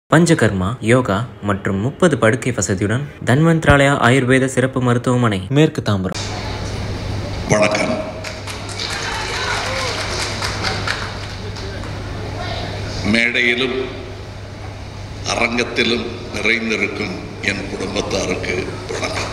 பஞ்சகர்மா யோகா மற்றும் முப்பது படுக்கை வசதியுடன் தன்வந்த்ராலயா ஆயுர்வேத சிறப்பு மருத்துவமனை மேற்கு தாம்பரம் வணக்கம் மேடையிலும் அரங்கத்திலும் நிறைந்திருக்கும் என் குடும்பத்தாருக்கு வணக்கம்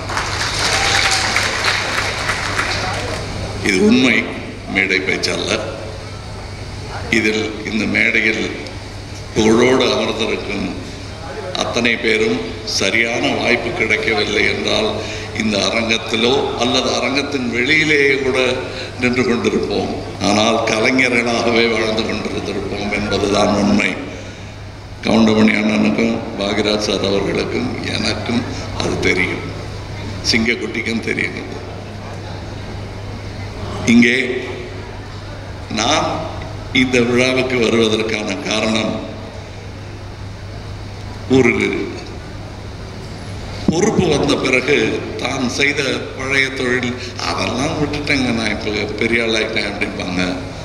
இது உண்மை மேடை பேச்சல்ல இதில் இந்த மேடையில் புகழோடு அமர்ந்திருக்கும் அத்தனை பேரும் சரியான வாய்ப்பு கிடைக்கவில்லை என்றால் இந்த அரங்கத்திலோ அல்லது அரங்கத்தின் வெளியிலேயே கூட நின்று கொண்டிருப்போம் ஆனால் கலைஞர்களாகவே வாழ்ந்து கொண்டிருந்திருப்போம் என்பதுதான் உண்மை கவுண்டமணி அண்ணனுக்கும் பாகிராஜ் சார் அவர்களுக்கும் எனக்கும் அது தெரியும் சிங்கக்குட்டிக்கும் தெரியும் அது. இங்கே நான் இந்த விழாவுக்கு வருவதற்கான காரணம் ஒரு பொறுப்பு வந்த பிறகு தான் செய்த பழைய தொழில் அதெல்லாம் விட்டுட்டேங்க நான் இப்போ பெரிய ஆளாயிட்டேன் அப்படிம்பாங்க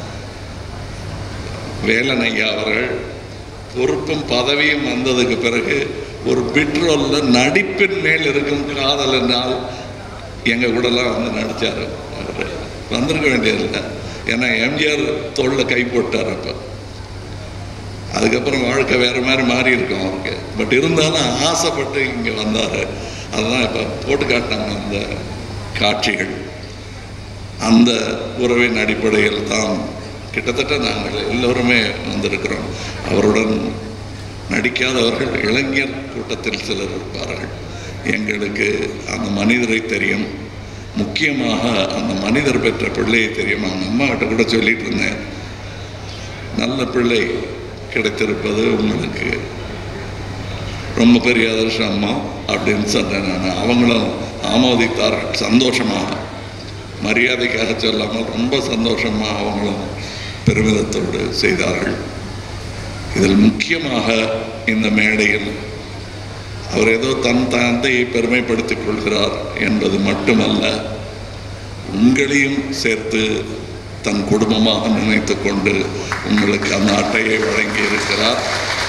வேலன் ஐயா அவர்கள் பொறுப்பும் பதவியும் வந்ததுக்கு பிறகு ஒரு பிட்ரோல்ல நடிப்பின் மேல் இருக்கும் காதல் என்றால் எங்கள் கூடலாம் வந்து நடித்தார் அவர் வந்திருக்க வேண்டியதில்லை ஏன்னா எம்ஜிஆர் தோளில் கை போட்டார் அப்போ அதுக்கப்புறம் வாழ்க்கை வேறு மாதிரி மாறி இருக்கும் அவருக்கு பட் இருந்தாலும் ஆசைப்பட்டு இங்கே வந்தார் அதுதான் இப்போ போட்டு காட்டினாங்க அந்த காட்சிகள் அந்த உறவின் அடிப்படையில் தான் கிட்டத்தட்ட நாங்கள் எல்லோருமே வந்திருக்கிறோம் அவருடன் நடிக்காதவர்கள் இளைஞர் கூட்டத்தில் சிலர் இருப்பார்கள் எங்களுக்கு அந்த மனிதரை தெரியும் முக்கியமாக அந்த மனிதர் பெற்ற பிள்ளையை தெரியும் அவங்க அம்மா கிட்ட கூட சொல்லிட்டு இருந்தேன் நல்ல பிள்ளை கிடைத்திருப்பது உங்களுக்கு ரொம்ப பெரிய அதிர்ஷ்டம் அம்மா அப்படின்னு சொன்னேன் நான் அவங்களும் ஆமோதித்தார்கள் சந்தோஷமாக மரியாதைக்காக சொல்லாமல் ரொம்ப சந்தோஷமாக அவங்களும் பெருமிதத்தோடு செய்தார்கள் இதில் முக்கியமாக இந்த மேடையில் அவர் ஏதோ தன் தந்தையை பெருமைப்படுத்திக் கொள்கிறார் என்பது மட்டுமல்ல உங்களையும் சேர்த்து தன் குடும்பமாக நினைத்து கொண்டு உங்களுக்கு அந்த அட்டையை வழங்கி இருக்கிறார்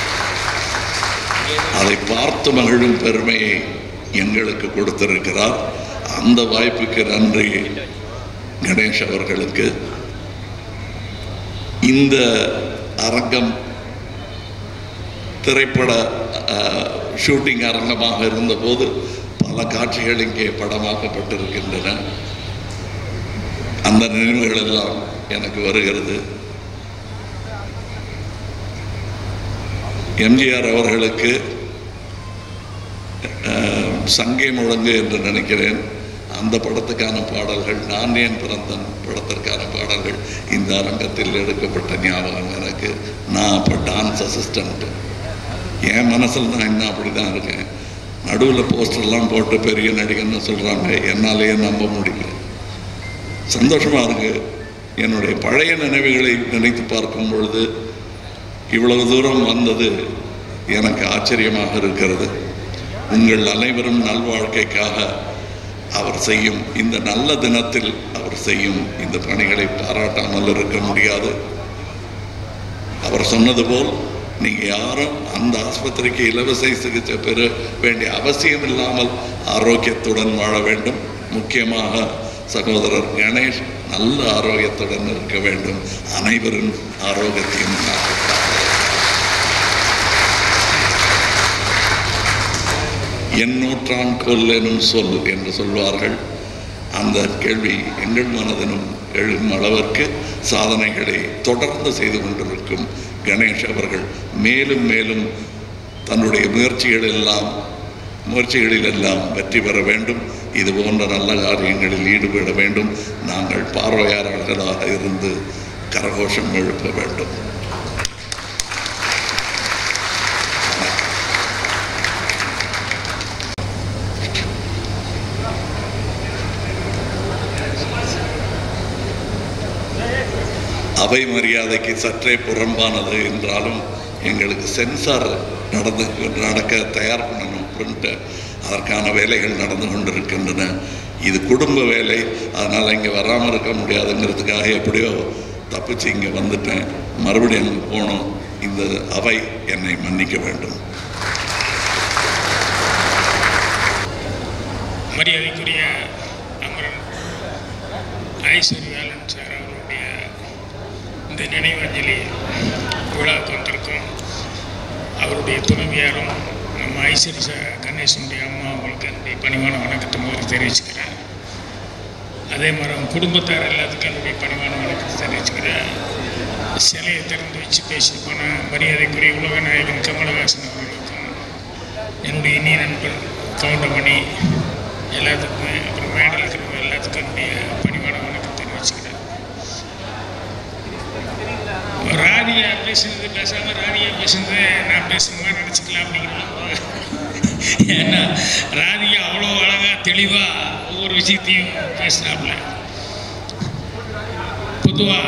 அதை பார்த்து மகிழும் பெருமையை எங்களுக்கு கொடுத்திருக்கிறார் அந்த வாய்ப்புக்கு நன்றி கணேஷ் அவர்களுக்கு இந்த அரங்கம் திரைப்பட ஷூட்டிங் அரங்கமாக இருந்தபோது பல காட்சிகள் இங்கே படமாக்கப்பட்டிருக்கின்றன அந்த நினைவுகள் எல்லாம் எனக்கு வருகிறது எம்ஜிஆர் அவர்களுக்கு அஹ், சங்கே முழங்கு என்று நினைக்கிறேன் அந்த படத்துக்கான பாடல்கள் நான் ஏன் பிறந்தன் படத்திற்கான பாடல்கள் இந்த அரங்கத்தில் எடுக்கப்பட்ட ஞாபகம் எனக்கு நான் அப்போ டான்ஸ் அசிஸ்டண்ட் என் மனசில் நான் இன்னும் அப்படி தான் இருக்கேன் நடுவில் போஸ்டர்லாம் போட்டு பெரிய நடிகன்னு சொல்கிறாங்க என்னாலேயே நம்ப முடியல சந்தோஷமாக இருக்கு என்னுடைய பழைய நினைவுகளை நினைத்து பார்க்கும் பொழுது இவ்வளவு தூரம் வந்தது எனக்கு ஆச்சரியமாக இருக்கிறது உங்கள் அனைவரும் நல்வாழ்க்கைக்காக அவர் செய்யும் இந்த நல்ல தினத்தில் அவர் செய்யும் இந்த பணிகளை பாராட்டாமல் இருக்க முடியாது அவர் சொன்னது போல் நீங்கள் யாரும் அந்த ஆஸ்பத்திரிக்கு இலவச சிகிச்சை பெற வேண்டிய அவசியம் இல்லாமல் ஆரோக்கியத்துடன் வாழ வேண்டும் முக்கியமாக சகோதரர் கணேஷ் நல்ல ஆரோக்கியத்துடன் இருக்க வேண்டும் அனைவரும் ஆரோக்கியத்தையும் காப்பாற்ற என் நூற்றான் கொல் எனும் சொல் என்று சொல்வார்கள் அந்த கேள்வி எங்கள் மனதிலும் எழும் அளவிற்கு சாதனைகளை தொடர்ந்து செய்து கொண்டிருக்கும் கணேஷ் அவர்கள் மேலும் மேலும் தன்னுடைய முயற்சிகள் எல்லாம் முயற்சிகளில் எல்லாம் வெற்றி பெற வேண்டும் இது போன்ற நல்ல காரியங்களில் ஈடுபட வேண்டும் நாங்கள் பார்வையாளர்களாக இருந்து கரகோஷம் எழுப்ப வேண்டும் அவை மரியாதைக்கு சற்றே புறம்பானது என்றாலும் எங்களுக்கு சென்சார் நடந்து நடக்க தயார் பண்ணணும் பிரிண்ட்டு அதற்கான வேலைகள் நடந்து கொண்டிருக்கின்றன இது குடும்ப வேலை அதனால் இங்கே வராமல் இருக்க முடியாதுங்கிறதுக்காக எப்படியோ தப்பிச்சு இங்கே வந்துட்டேன் மறுபடியும் அங்கே போகணும் இந்த அவை என்னை மன்னிக்க வேண்டும் மரியாதைக்குரிய அமரன் ஐஸ்வர்யாலன் சார் அவருடைய இந்த நினைவஞ்சலி விழாவுக்கு வந்திருக்கோம் அவருடைய துணைவியாரும் நம்ம ஐஸ்வரி சார் கணேசனுடைய அம்மா அவங்களுக்கு என்னுடைய பணிவான வணக்கத்தை முதல்ல தெரிவிச்சுக்கிறேன் அதே மாதிரி அவங்க குடும்பத்தார் எல்லாத்துக்கும் என்னுடைய பணிவான வணக்கத்தை தெரிவிச்சுக்கிறேன் சிலையை திறந்து வச்சு பேசிட்டு போன மரியாதைக்குரிய உலக நாயகன் கமலஹாசன் அவர்களுக்கும் என்னுடைய இனிய நண்பர் கவுண்டமணி எல்லாத்துக்குமே அப்புறம் மேடல் இருக்கிறவங்க எல்லாத்துக்கும் என்னுடைய பணிவான வணக்கத்தை தெரிவிச்சுக்கிறேன் ராதியா பேசுனது பேசாம ராதியா பேசுனது நான் பேசுன மாதிரி நினச்சிக்கலாம் அப்படிங்கிறது ஏன்னா ராதிகா அவ்வளோ அழகா தெளிவா ஒவ்வொரு விஷயத்தையும் பேசுனாப்புல பொதுவா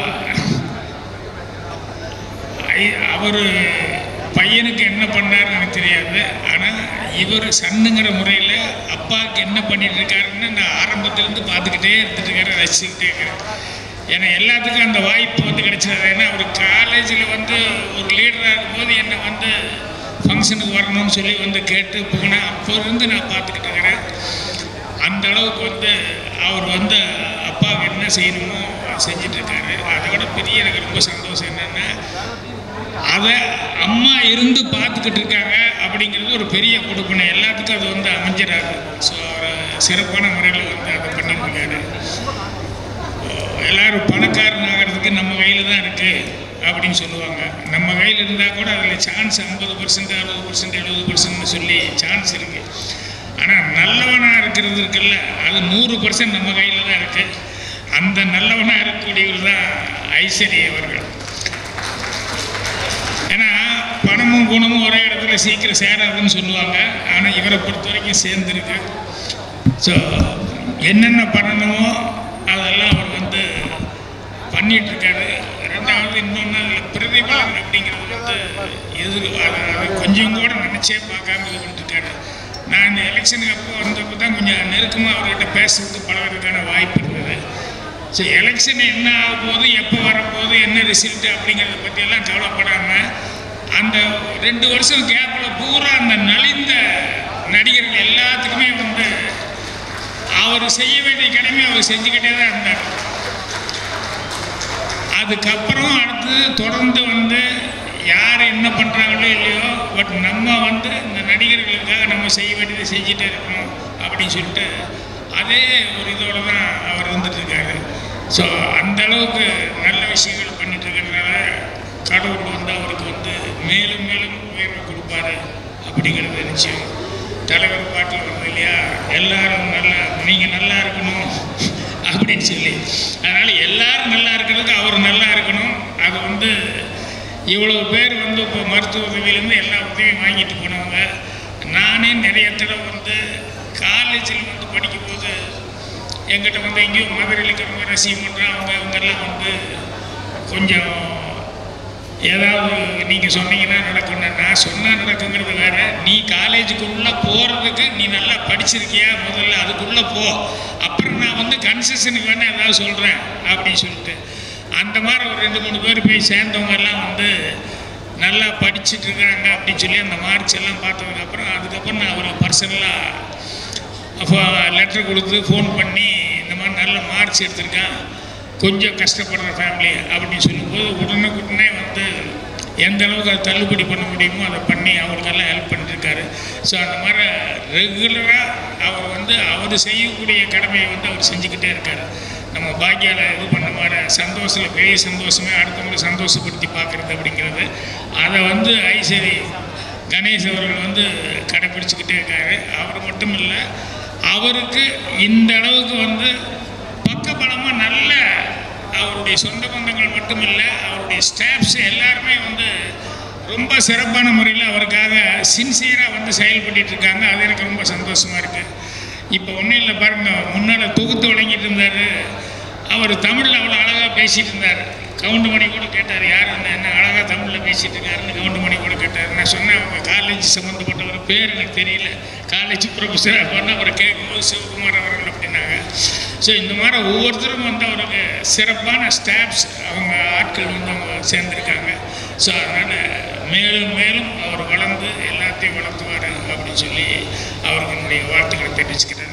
அவர் பையனுக்கு என்ன பண்ணாருன்னு எனக்கு தெரியாது ஆனால் இவர் சன்னுங்கிற முறையில் அப்பாவுக்கு என்ன பண்ணிட்டு இருக்காருன்னு நான் ஆரம்பத்துலேருந்து பார்த்துக்கிட்டே இருந்துட்டு இருக்கிறேன் ரசிச்சுக்கிட்டே இருக்கிறேன் ஏன்னா எல்லாத்துக்கும் அந்த வாய்ப்பு வந்து கிடைச்சது ஏன்னா அவர் காலேஜில் வந்து ஒரு லீடராக இருக்கும்போது என்னை வந்து ஃபங்க்ஷனுக்கு வரணும்னு சொல்லி வந்து கேட்டு போனேன் அப்போ இருந்து நான் பார்த்துக்கிட்டு இருக்கிறேன் அந்த அளவுக்கு வந்து அவர் வந்து அப்பாவுக்கு என்ன செய்யணுமோ செஞ்சுட்டு இருக்காரு அதை விட பெரிய எனக்கு ரொம்ப சந்தோஷம் என்னென்னா அதை அம்மா இருந்து பார்த்துக்கிட்டு இருக்காங்க அப்படிங்கிறது ஒரு பெரிய கொடுப்பனை எல்லாத்துக்கும் அது வந்து அமைஞ்சிடாது ஸோ அவர் சிறப்பான முறையில் வந்து அதை பண்ணியிருக்காரு எல்லாரும் பணக்காரன் ஆகிறதுக்கு நம்ம கையில் தான் இருக்குது அப்படின்னு சொல்லுவாங்க நம்ம கையில் இருந்தால் கூட அதில் சான்ஸ் ஐம்பது பர்சன்ட் அறுபது பர்சன்ட் எழுபது பர்சன்ட்னு சொல்லி சான்ஸ் இருக்குது ஆனால் நல்லவனாக இருக்கிறது இருக்குல்ல அது நூறு பர்சன்ட் நம்ம கையில் தான் இருக்குது அந்த நல்லவனாக இருக்கக்கூடியவர் தான் ஐஸ்வர்யா அவர்கள் ஏன்னா பணமும் குணமும் ஒரே இடத்துல சீக்கிரம் சேராதுன்னு சொல்லுவாங்க ஆனால் இவரை பொறுத்த வரைக்கும் சேர்ந்துருக்கு ஸோ என்னென்ன பண்ணணுமோ அதெல்லாம் அவர் வந்து பண்ணிட்டு இருக்காரு ரெண்டாவது இன்னொன்று அதில் பிரதிபலன் அப்படிங்கிறது வந்து எது அதை அதை கொஞ்சம் கூட நினச்சே பார்க்காம இது பண்ணிட்டுருக்காரு நான் இந்த எலெக்ஷனுக்கு அப்போ வந்தப்போ தான் கொஞ்சம் நெருக்கமாக அவர்கிட்ட பேசுறதுக்கு பழகிறதுக்கான வாய்ப்பு இருந்தது ஸோ எலெக்ஷன் என்ன ஆக போகுது எப்போ வரப்போகுது என்ன ரிசல்ட் அப்படிங்கிறத பற்றியெல்லாம் கவலைப்படாமல் அந்த ரெண்டு வருஷம் கேப்பில் பூரா அந்த நலிந்த நடிகர்கள் எல்லாத்துக்குமே வந்து அவர் செய்ய வேண்டிய கடமை அவர் செஞ்சுக்கிட்டே தான் இருந்தார் அதுக்கப்புறம் அடுத்து தொடர்ந்து வந்து யார் என்ன பண்ணுறாங்களோ இல்லையோ பட் நம்ம வந்து இந்த நடிகர்களுக்காக நம்ம செய்ய வேண்டியதை செஞ்சுட்டே இருக்கணும் அப்படின்னு சொல்லிட்டு அதே ஒரு இதோட தான் அவர் வந்துட்டு இருக்காரு ஸோ அந்த அளவுக்கு நல்ல விஷயங்கள் பண்ணிட்டு இருக்கிறதுனால கடவுள் வந்து அவருக்கு வந்து மேலும் மேலும் உயர்வு கொடுப்பாரு அப்படிங்கிறது நிச்சயம் தலைவர் பாட்டில் வருது இல்லையா எல்லாரும் நல்லா நீங்கள் நல்லா இருக்கணும் அப்படின்னு சொல்லி அதனால் எல்லாரும் நல்லா இருக்கிறதுக்கு அவர் நல்லா இருக்கணும் அது வந்து இவ்வளோ பேர் வந்து இப்போ மருத்துவ உதவியிலேருந்து எல்லா உதவியும் வாங்கிட்டு போனவங்க நானே நிறைய தடவை வந்து காலேஜில் வந்து படிக்கும்போது எங்கிட்ட வந்து எங்கேயோ மதுரையில் இருக்கிறவங்க ரசிகம் பண்ணுறாங்க அவங்க இவங்கெல்லாம் வந்து கொஞ்சம் ஏதாவது நீங்கள் சொன்னீங்கன்னா நடக்கும்னா நான் சொன்னால் நடக்குங்கிறது வேற நீ காலேஜுக்குள்ளே போகிறதுக்கு நீ நல்லா படிச்சிருக்கியா முதல்ல அதுக்குள்ளே போ அப்புறம் நான் வந்து கன்செஷனுக்கு வேணால் ஏதாவது சொல்கிறேன் அப்படின்னு சொல்லிட்டு அந்த மாதிரி ஒரு ரெண்டு மூணு பேர் போய் சேர்ந்தவங்க எல்லாம் வந்து நல்லா படிச்சுட்டு இருக்கிறாங்க அப்படின்னு சொல்லி அந்த மார்க்ஸ் எல்லாம் பார்த்ததுக்கப்புறம் அதுக்கப்புறம் நான் அவருக்கு பர்சனலாக அப்போ லெட்டர் கொடுத்து ஃபோன் பண்ணி இந்த மாதிரி நல்ல மார்க்ஸ் எடுத்திருக்கான் கொஞ்சம் கஷ்டப்படுற ஃபேமிலி அப்படின்னு சொல்லும்போது உடனுக்குடனே வந்து எந்த அளவுக்கு அதை தள்ளுபடி பண்ண முடியுமோ அதை பண்ணி அவருக்கெல்லாம் ஹெல்ப் பண்ணிட்டுருக்காரு ஸோ அந்த மாதிரி ரெகுலராக அவர் வந்து அவர் செய்யக்கூடிய கடமையை வந்து அவர் செஞ்சுக்கிட்டே இருக்கார் நம்ம பாக்கியால இது பண்ண மாதிரி சந்தோஷத்தில் பெரிய சந்தோஷமே அடுத்தவங்களை சந்தோஷப்படுத்தி பார்க்குறது அப்படிங்கிறது அதை வந்து ஐஸ்வரி கணேஷ் அவர்கள் வந்து கடைப்பிடிச்சிக்கிட்டே இருக்காரு அவர் மட்டும் இல்லை அவருக்கு இந்த அளவுக்கு வந்து பக்கபலமாக நல்ல அவருடைய சொந்த பந்தங்கள் மட்டும் இல்லை அவருடைய ஸ்டாஃப்ஸ் எல்லாருமே வந்து ரொம்ப சிறப்பான முறையில் அவருக்காக சின்சியராக வந்து செயல்பட்டுட்டு இருக்காங்க அது எனக்கு ரொம்ப சந்தோஷமாக இருக்குது இப்போ ஒன்றும் இல்லை பாருங்க முன்னால் தொகுத்து வழங்கிட்டு இருந்தார் அவர் தமிழில் அவ்வளோ அழகாக பேசிகிட்டு இருந்தார் கவுண்டமணி கூட கேட்டார் யார் வந்து என்ன அழகாக தமிழில் பேசிகிட்டு இருக்காருன்னு கவுண்டமணி கூட கேட்டார் நான் சொன்னேன் அவங்க காலேஜ் சம்மந்தப்பட்டவர் பேர் எனக்கு தெரியல காலேஜ் ப்ரொஃபஸராக பண்ண அவரை கேட்கும்போது சிவகுமார் அவர்கள் அப்படின்னாங்க ஸோ இந்த மாதிரி ஒவ்வொருத்தரும் வந்து அவருக்கு சிறப்பான ஸ்டாஃப்ஸ் அவங்க ஆட்கள் வந்து அவங்க சேர்ந்துருக்காங்க ஸோ அதனால் மேலும் மேலும் அவர் வளர்ந்து எல்லாத்தையும் வளர்த்துவார் அப்படின்னு சொல்லி அவருக்கு என்னுடைய வாழ்த்துக்களை தெரிவிச்சுக்கிறேன்